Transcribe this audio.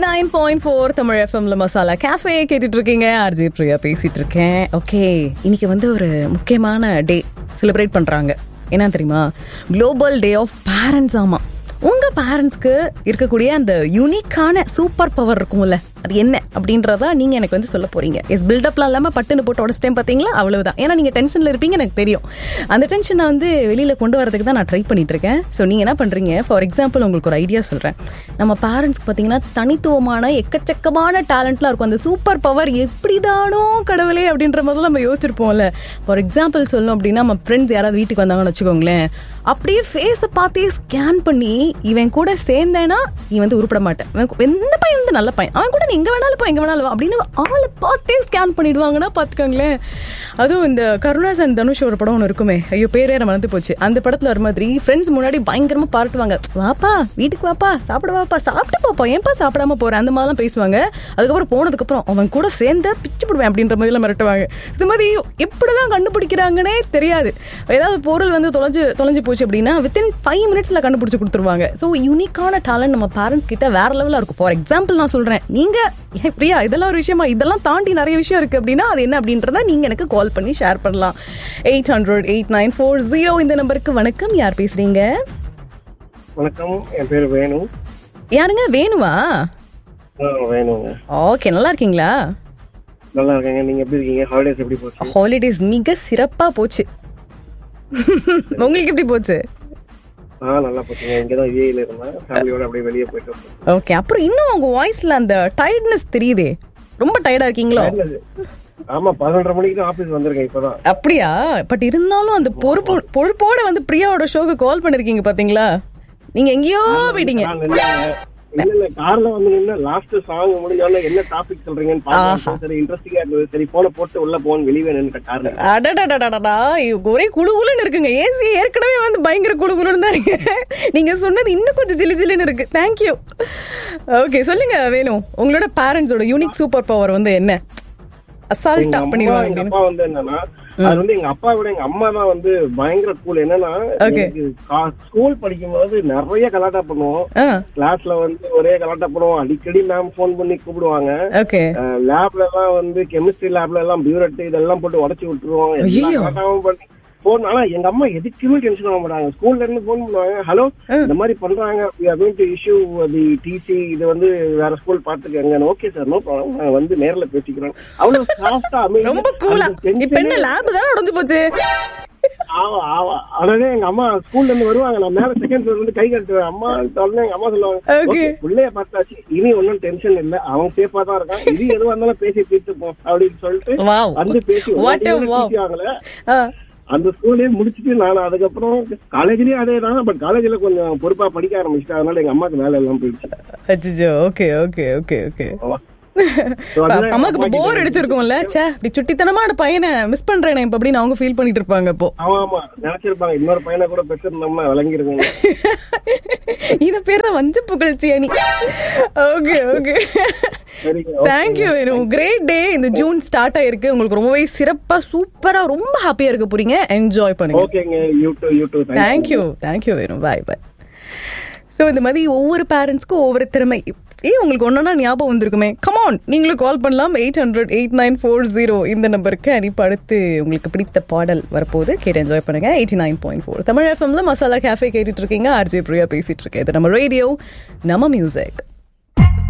Nine point four Tamil எஃப்எம்ல masala cafe கேட்டுட்டு இருக்கீங்க ஆர்ஜி பிரியா பேசிட்டு இருக்கேன் ஓகே இன்னைக்கு வந்து ஒரு முக்கியமான டே செலிப்ரேட் பண்றாங்க என்ன தெரியுமா குளோபல் டே ஆஃப் பேரண்ட்ஸ் ஆமா உங்க பேரண்ட்ஸ்க்கு இருக்கக்கூடிய அந்த யூனிக்கான சூப்பர் பவர் இருக்கும்ல அது என்ன அப்படின்றத நீங்க எனக்கு வந்து சொல்ல போறீங்க எஸ் பில்டப்லாம் இல்லாம பட்டுன்னு போட்டு உடச்சிட்டேன் பாத்தீங்களா அவ்வளவுதான் ஏன்னா நீங்க டென்ஷன்ல இருப்பீங்க எனக்கு தெரியும் அந்த டென்ஷனை வந்து வெளியில கொண்டு வரதுக்கு தான் நான் ட்ரை பண்ணிட்டு இருக்கேன் ஸோ நீங்க என்ன பண்றீங்க ஃபார் எக்ஸாம்பிள் உங்களுக்கு ஒரு ஐடியா சொல்றேன் நம்ம பேரண்ட்ஸ்க்கு பாத்தீங்கன்னா தனித்துவமான எக்கச்சக்கமான டேலண்ட்லாம் இருக்கும் அந்த சூப்பர் பவர் எப்படிதானோ கடவுளே அப்படின்ற மாதிரி நம்ம யோசிச்சிருப்போம்ல ஃபார் எக்ஸாம்பிள் சொல்லணும் அப்படின்னா நம்ம ஃப்ரெண்ட்ஸ் யாராவது வீட்டுக்கு வந்தாங்கன்னு வச்சுக்கோங்களேன் அப்படியே ஃபேஸை பார்த்தே ஸ்கேன் பண்ணி இவன் கூட சேர்ந்தேன்னா நீ வந்து உருப்பட மாட்டேன் இவன் கு- எந்த பையன் வந்து நல்ல பையன் அவன் கூட நீ எங்க வேணாலும் போ எங்க வேணாலும் வா அப்படின்னு ஆளை பார்த்தே ஸ்கேன் பண்ணிடுவாங்கன்னா பார்த்துக்கோங்களேன் அதுவும் இந்த கருணாஸ் அண்ட் தனுஷ் ஒரு படம் ஒன்று இருக்குமே ஐயோ பேரே நான் மறந்து போச்சு அந்த படத்துல வர மாதிரி ஃப்ரெண்ட்ஸ் முன்னாடி பயங்கரமா பாராட்டுவாங்க வாப்பா வீட்டுக்கு வாப்பா சாப்பிட வாப்பா சாப்பிட்டு போப்பா ஏன்பா சாப்பிடாம போற அந்த மாதிரிலாம் பேசுவாங்க அதுக்கப்புறம் போனதுக்கு அப்புறம் அவன் கூட சேர்ந்து பிச்சு போடுவேன் அப்படின்ற மாதிரிலாம் மிரட்டுவாங்க இது மாதிரி எப்படிதான் கண்டுபிடிக்கிறாங்கன்னே தெரியாது ஏதாவது பொருள் வந்து தொலைஞ்சு தொலைஞ்சு போச்சு அப்படின்னா வித்தின் ஃபைவ் மினிட்ஸ்ல கண்டுபிடிச்சு கொடுத்துருவாங்க ஸோ யூனிக்கான டேலண்ட் நம்ம பேரண்ட்ஸ் கிட்ட வேற லெவலில் இருக்கும் ஃபார் எக்ஸாம்பிள் நான் சொல்றேன் நீங்க "ஏ, பிரியா இதெல்லாம் ஒரு விஷயமா இதெல்லாம் தாண்டி நிறைய விஷயம் இருக்கு அப்படின்னா அது என்ன அப்படின்றத நீங்க எனக்கு கால் பண்ணி ஷேர் பண்ணலாம் eight hundred eight nine four zero இந்த நம்பருக்கு வணக்கம் யார் பேசுறீங்க வணக்கம் என் பேர் வேணு யாருங்க வேணுவா ஆ, வேணுங்க ஓகே நல்லா இருக்கீங்களா நல்லா இருக்கேங்க நீங்க எப்படி இருக்கீங்க ஹாலிடேஸ் எப்படி போச்சு ஹாலிடேஸ் மிக சிறப்பா போச்சு உங்களுக்கு எப்படி போச்சு ஆ நல்லா போச்சுங்க இங்க தான் விஐல இருந்தேன் ஃபேமிலியோட அப்படியே வெளியே போயிட்டு வந்தோம். ஓகே அப்புறம் இன்னும் உங்க வாய்ஸ்ல அந்த டயர்ட்னஸ் தெரியுதே ரொம்ப டயர்டா இருக்கீங்களோ நல்லது. ஆமா பதினொன்றரை மணிக்கு தான் ஆபீஸ் வந்திருக்கேன் இப்பதான் அப்படியா பட் இருந்தாலும் அந்த பொறுப்பு பொறுப்போட வந்து பிரியாவோட ஷோக்கு கால் பண்ணிருக்கீங்க பாத்தீங்களா நீங்க எங்கேயோ போயிட்டீங்க நான் நின்னேன். இல்ல இல்ல கார்ல வந்து நின்று லாஸ்ட் சாங் முடிஞ்சோடனே என்ன டாபிக் சொல்றீங்கன்னு பார்த்தேன் சரி இன்ட்ரெஸ்டிங்கா இருந்தது சரி போன போட்டு உள்ள போன் வெளியே நின்று கார்ல அடடடடடடா ஒரே குளு குளுன்னு இருக்குங்க ஏசி ஏற்கனவே வந்து பயங்கர குளு குளுன்னு தான் இருக்கு நீங்க சொன்னது இன்னும் கொஞ்சம் ஜிலி ஜில்லுன்னு இருக்கு தேங்க்யூ ஓகே சொல்லுங்க வேணும் உங்களோட பேரண்ட்ஸோட யூனிக் சூப்பர் பவர் வந்து என்ன அசால்ட்டா எங்க அம்மா பண்ணிடுவாங்க எங்க அப்படின்னு அப்பா வந்து என்னன்னா அது வந்து எங்க அப்பா விட எங்க அம்மா தான் வந்து பயங்கர கூல் என்னன்னா Okay. ஸ்கூல் படிக்கும் போது நிறைய கலாட்டா பண்ணுவோம் ஆ கிளாஸ்ல வந்து ஒரே கலாட்டா பண்ணுவோம் அடிக்கடி மேம் ஃபோன் பண்ணி கூப்பிடுவாங்க ஓகே லேப்ல எல்லாம் வந்து கெமிஸ்ட்ரி லேப்ல எல்லாம் பியூரட் இதெல்லாம் போட்டு உடைச்சு விட்டுருவோம் எல்லா ஐயையோ. கலாட்டாவும் பண்ணி போன் ஆனா எங்க அம்மா எதுக்குமே டென்ஷன் ஆக மாட்டாங்க ஸ்கூல்ல இருந்து போன் பண்ணுவாங்க ஹலோ இந்த மாதிரி பண்றாங்க டு இஷ்யூ தி டிசி இது வந்து வேற ஸ்கூல் பாத்துக்கங்க ஓகே சார் நோ ப்ராப்ளம் நாங்க வந்து நேர்ல பேசிக்கிறோம் அவ்வளவு சாஃப்டா ரொம்ப கூலா இப்ப என்ன லேப் தானே உடஞ்சு போச்சு உடனே எங்க அம்மா ஸ்கூல்ல இருந்து வருவாங்க நான் மேல செகண்ட் ஃப்ளோர் வந்து கை கட்டுவேன் அம்மா உடனே எங்க அம்மா சொல்லுவாங்க Okay. "Okay, பிள்ளைய பார்த்தாச்சு இனி ஒன்னும் டென்ஷன் இல்ல அவன் சேஃபா தான் இருக்கான் இது எதுவா இருந்தாலும் பேசி தீர்த்துப்போம் அப்படின்னு சொல்லிட்டு Wow. வந்து பேசி What a wow. வாங்கல ஆ அந்த ஸ்கூலே முடிச்சிட்டு நான் அதுக்கப்புறம் காலேஜ்லயும் அதே தான் பட் காலேஜ்ல கொஞ்சம் பொறுப்பா படிக்க ஆரம்பிச்சிட்டேன் அதனால எங்க அம்மாக்கு வேலை எல்லாம் போயிடுச்சு அச்சோ ஓகே ஓகே ஓகே ஓகே ஆமா. So, அதனால அம்மாக்கு இப்ப அம்மா போர் கிட்ட- அடிச்சிருக்கும்ல ச்சே இப்படி சுட்டித்தனமான பையனை மிஸ் பண்றேனே இப்ப அப்படின்னு அவங்க ஃபீல் பண்ணிட்டு இருப்பாங்க இப்போ ஆமா ஆமா நினைச்சிருப்பாங்க இன்னொரு பையனை கூட பெற்றிருந்தோம்னா விளங்கிருக்கோம் இது பேர் தான் வஞ்ச புகழ்ச்சி அணி ஓகே ஓகே சரிங்க தேங்க்யூ வேணும் கிரேட் டே இந்த ஜூன் ஸ்டார்ட் ஆயிருக்கு உங்களுக்கு ரொம்பவே சிறப்பா சூப்பரா ரொம்ப ஹாப்பியா இருக்க போறீங்க என்ஜாய் பண்ணுங்க ஓகேங்க யூடியூப் யூடியூப் தேங்க்யூ தேங்க்யூ வேணும் பாய் பாய் ஸோ இந்த மாதிரி ஒவ்வொரு பேரண்ட்ஸ்க்கும் ஒவ்வொரு திறமை ஏ உங்களுக்கு ஒன்றா ஞாபகம் வந்திருக்குமே கமான் நீங்களும் கால் பண்ணலாம் eight hundred eight nine four zero இந்த நம்பருக்கு அனுப்பி அடுத்து உங்களுக்கு பிடித்த பாடல் வரப்போது கேட்டு என்ஜாய் பண்ணுங்க eighty nine point four Tamil எஃப்எம்ல மசாலா கேஃபே கேட்டுட்டு இருக்கீங்க ஆர்ஜே பிரியா பேசிட்டு இருக்கேன் இது நம்ம ரேடியோ நம்ம மியூசிக்